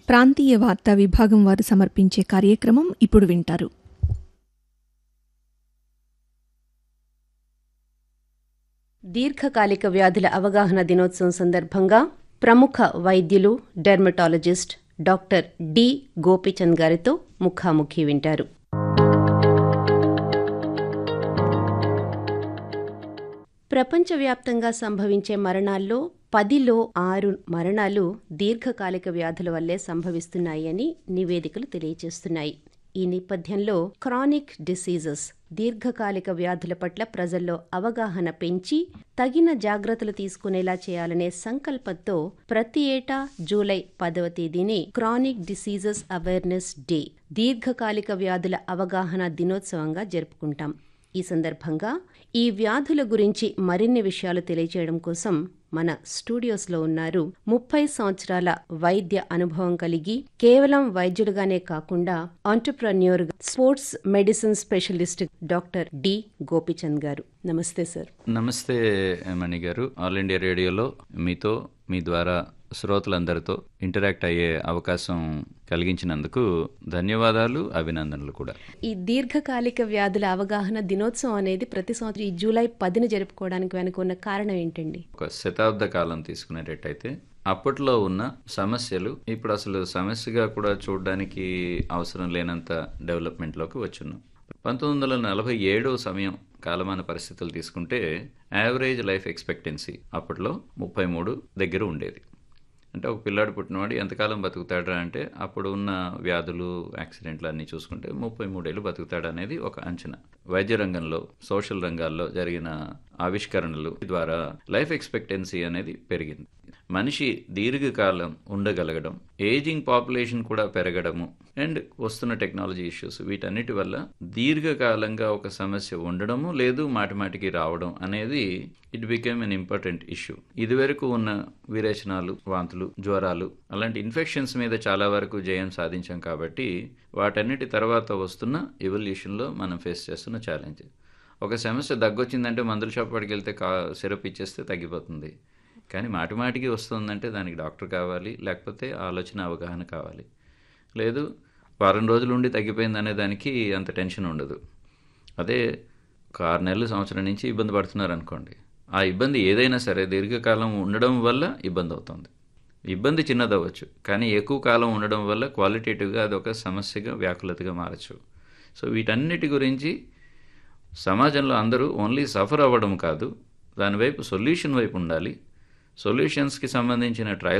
ప్రాంతీయ వార్తా విభాగం వారు సమర్పించే కార్యక్రమం ఇప్పుడు వింటారు దీర్ఘకాలిక వ్యాధుల అవగాహన దినోత్సవం సందర్భంగా ప్రముఖ వైద్యులు డెర్మటాలజిస్ట్ డాక్టర్ డి గోపిచంద్ గారితో ముఖాముఖి వింటారు ప్రపంచవ్యాప్తంగా సంభవించే మరణాల్లో పదిలో ఆరు మరణాలు దీర్ఘకాలిక వ్యాధుల వల్లే సంభవిస్తున్నాయి అని నివేదికలు తెలియజేస్తున్నాయి ఈ నేపథ్యంలో క్రానిక్ డిసీజెస్ దీర్ఘకాలిక వ్యాధుల పట్ల ప్రజల్లో అవగాహన పెంచి తగిన జాగ్రత్తలు తీసుకునేలా చేయాలనే సంకల్పంతో ప్రతి ఏటా జూలై పదవ తేదీని క్రానిక్ డిసీజెస్ అవేర్నెస్ డే దీర్ఘకాలిక వ్యాధుల అవగాహన దినోత్సవంగా జరుపుకుంటాం ఈ సందర్భంగా ఈ వ్యాధుల గురించి మరిన్ని విషయాలు తెలియజేయడం కోసం మన స్టూడియోస్లో ఉన్నారు ముప్పై సంవత్సరాల వైద్య అనుభవం కలిగి కేవలం వైద్యులుగానే కాకుండా entrepreneur sports medicine specialist doctor D Gopichand garu నమస్తే సార్ నమస్తే మణి గారు ఆల్ ఇండియా రేడియోలో మీతో మీ ద్వారా శ్రోతలందరితో ఇంటరాక్ట్ అయ్యే అవకాశం కలిగించినందుకు ధన్యవాదాలు అభినందనలు కూడా ఈ దీర్ఘకాలిక వ్యాధుల అవగాహన దినోత్సవం అనేది ప్రతి సంవత్సరం ఈ జూలై పదిన జరుపుకోవడానికి వెనుక ఉన్న కారణం ఏంటండి ఒక శతాబ్ద కాలం తీసుకునేటట్టయితే అప్పట్లో ఉన్న సమస్యలు ఇప్పుడు అసలు సమస్యగా కూడా చూడడానికి అవసరం లేనంత డెవలప్మెంట్లోకి వచ్చున్నాం పంతొమ్మిది వందల నలభై ఏడో సమయం కాలమాన పరిస్థితులు తీసుకుంటే యావరేజ్ లైఫ్ ఎక్స్పెక్టెన్సీ అప్పట్లో ముప్పై మూడు దగ్గర ఉండేది అంటే ఒక పిల్లాడు పుట్టినవాడు ఎంతకాలం బతుకుతాడా అంటే అప్పుడు ఉన్న వ్యాధులు యాక్సిడెంట్లు అన్నీ చూసుకుంటే ముప్పై మూడేళ్ళు బతుకుతాడు అనేది ఒక అంచనా వైద్య రంగంలో సోషల్ రంగాల్లో జరిగిన ఆవిష్కరణలు ద్వారా లైఫ్ ఎక్స్పెక్టెన్సీ అనేది పెరిగింది మనిషి దీర్ఘకాలం ఉండగలగడం ఏజింగ్ పాపులేషన్ కూడా పెరగడము అండ్ వస్తున్న టెక్నాలజీ ఇష్యూస్ వీటన్నిటి వల్ల దీర్ఘకాలంగా ఒక సమస్య ఉండడము లేదు మాటిమాటికి రావడం అనేది it became an important issue ఇదివరకు ఉన్న విరేచనాలు వాంతులు జ్వరాలు అలాంటి ఇన్ఫెక్షన్స్ మీద చాలా వరకు జయం సాధించాం కాబట్టి వాటన్నిటి తర్వాత వస్తున్న ఎవల్యూషన్లో మనం ఫేస్ చేస్తున్న ఛాలెంజ్ ఒక సమస్య దగ్గొచ్చిందంటే మందుల షాప్ వాడికి వెళ్తే కా సిరప్ ఇచ్చేస్తే తగ్గిపోతుంది కానీ మాటి మాటికి వస్తుందంటే దానికి డాక్టర్ కావాలి లేకపోతే ఆలోచన అవగాహన కావాలి లేదు వారం రోజులు ఉండి తగ్గిపోయింది అనే దానికి అంత టెన్షన్ ఉండదు అదే ఒక ఆరు నెలలు సంవత్సరం నుంచి ఇబ్బంది పడుతున్నారు అనుకోండి ఆ ఇబ్బంది ఏదైనా సరే దీర్ఘకాలం ఉండడం వల్ల ఇబ్బంది అవుతుంది ఇబ్బంది చిన్నదవ్వచ్చు కానీ ఎక్కువ కాలం ఉండడం వల్ల క్వాలిటేటివ్గా అది ఒక సమస్యగా వ్యాకులతగా మారచ్చు సో వీటన్నిటి గురించి సమాజంలో అందరూ ఓన్లీ సఫర్ అవ్వడం కాదు దానివైపు సొల్యూషన్ వైపు ఉండాలి సొల్యూషన్స్కి సంబంధించిన ట్రయల్